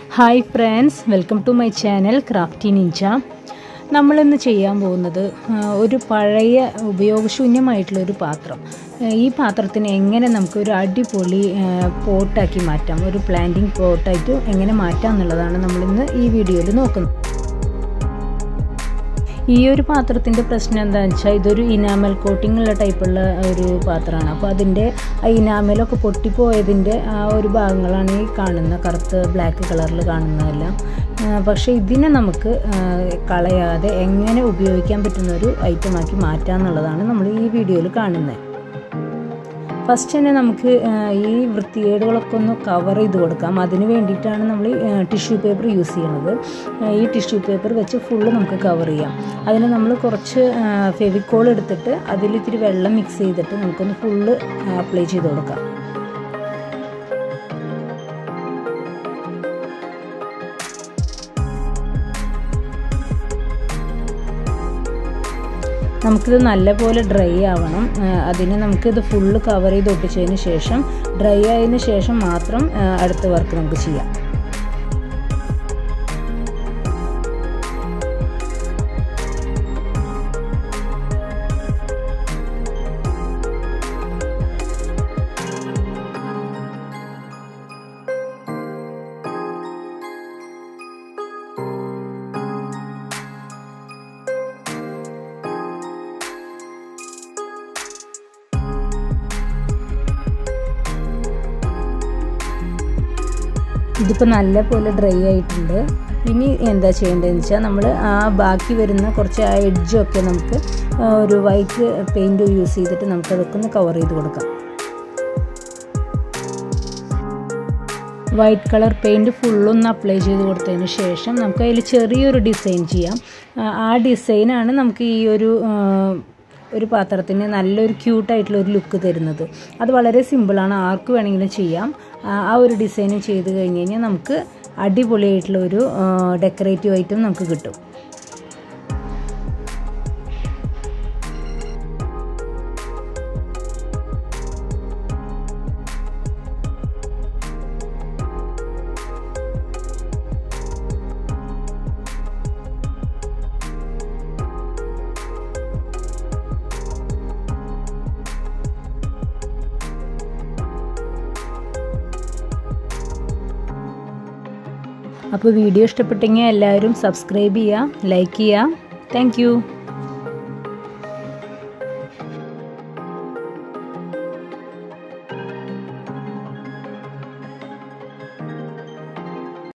hi friends welcome to my channel Crafty Ninja നമ്മളിന്ന് ചെയ്യാൻ പോകുന്നത് ആ, ഒരു പഴയ ഉപയോഗശൂന്യമായിട്ടുള്ള ഒരു പാത്രം ആ, ഈ പാത്രത്തിന് എങ്ങനെ നമുക്ക് ഒരു അടിപൊളി ആ, പോട്ടാക്കി മാറ്റാം ഒരു പ്ലാന്റിങ് പോട്ടായിട്ട് എങ്ങനെ മാറ്റാം എന്നുള്ളതാണ് നമ്മളിന്ന് ഈ വീഡിയോയിൽ നോക്കുന്നത് ഈ ഒരു പാത്രത്തിൻ്റെ പ്രശ്നം എന്താണെന്ന് വെച്ചാൽ ഇതൊരു ഇനാമൽ കോട്ടിംഗ് ഉള്ള ടൈപ്പുള്ള ഒരു പാത്രമാണ് അപ്പോൾ അതിൻ്റെ ആ ഇനാമലൊക്കെ പൊട്ടിപ്പോയതിൻ്റെ ആ ഒരു ഭാഗങ്ങളാണ് ഈ കാണുന്ന കറുത്ത ബ്ലാക്ക് കളറിൽ കാണുന്നതെല്ലാം ആ, പക്ഷേ ഇതിനെ നമുക്ക് ആ, കളയാതെ എങ്ങനെ ഉപയോഗിക്കാൻ പറ്റുന്ന ഒരു ഐറ്റമാക്കി മാറ്റാം എന്നുള്ളതാണ് നമ്മൾ ഈ വീഡിയോയിൽ കാണുന്നത് ഫസ്റ്റ് തന്നെ നമുക്ക് ആ, ഈ വൃത്തികേടുകളൊക്കെ ഒന്ന് കവർ ചെയ്ത് കൊടുക്കാം അതിന് വേണ്ടിയിട്ടാണ് നമ്മൾ ടിഷ്യൂ പേപ്പർ യൂസ് ചെയ്യണത് ആ, ഈ ടിഷ്യൂ പേപ്പർ വെച്ച് ഫുള്ള് നമുക്ക് കവർ ചെയ്യാം അതിന് നമ്മൾ കുറച്ച് ഫെവിക്കോൾ എടുത്തിട്ട് അതിൽ ഇത്തിരി വെള്ളം മിക്സ് ചെയ്തിട്ട് നമുക്കൊന്ന് ഫുള്ള് അപ്ലൈ ചെയ്ത് കൊടുക്കാം നമുക്കിത് നല്ലപോലെ ഡ്രൈ ആവണം ആ, അതിന് നമുക്കിത് ഫുള്ള് കവർ ചെയ്ത് ഒട്ടിച്ചതിന് ശേഷം ഡ്രൈ ആയതിന് ശേഷം മാത്രം ആ, അടുത്ത വർക്ക് നമുക്ക് ചെയ്യാം ഇതിപ്പോൾ നല്ലപോലെ ഡ്രൈ ആയിട്ടുണ്ട് ഇനി എന്താ ചെയ്യേണ്ടതെന്ന് വെച്ചാൽ നമ്മൾ ആ ബാക്കി വരുന്ന കുറച്ച് ആ എഡ്ജൊക്കെ നമുക്ക് ആ, ഒരു വൈറ്റ് പെയിൻറ് യൂസ് ചെയ്തിട്ട് നമുക്ക് അതൊക്കെ ഒന്ന് കവർ ചെയ്ത് കൊടുക്കാം വൈറ്റ് കളർ പെയിൻറ് ഫുള്ളൊന്ന് അപ്ലൈ ചെയ്ത് കൊടുത്തതിന് ശേഷം നമുക്ക് അതിൽ ചെറിയൊരു ഡിസൈൻ ചെയ്യാം ആ, ആ ഡിസൈനാണ് നമുക്ക് ഈ ഒരു ആ, ഒരു പാത്രത്തിന് നല്ലൊരു ക്യൂട്ടായിട്ടുള്ള ഒരു ലുക്ക് തരുന്നത് അത് വളരെ സിമ്പിളാണ് ആർക്ക് വേണമെങ്കിലും ചെയ്യാം ആ ആ ഒരു ഡിസൈനും ചെയ്ത് കഴിഞ്ഞ് കഴിഞ്ഞാൽ നമുക്ക് അടിപൊളിയായിട്ടുള്ള ഒരു ഡെക്കറേറ്റീവ് ഐറ്റം നമുക്ക് കിട്ടും അപ്പോൾ വീഡിയോ ഇഷ്ടപ്പെട്ടെങ്കിൽ എല്ലാവരും സബ്സ്ക്രൈബ് ചെയ്യുക ലൈക്ക് ചെയ്യുക താങ്ക്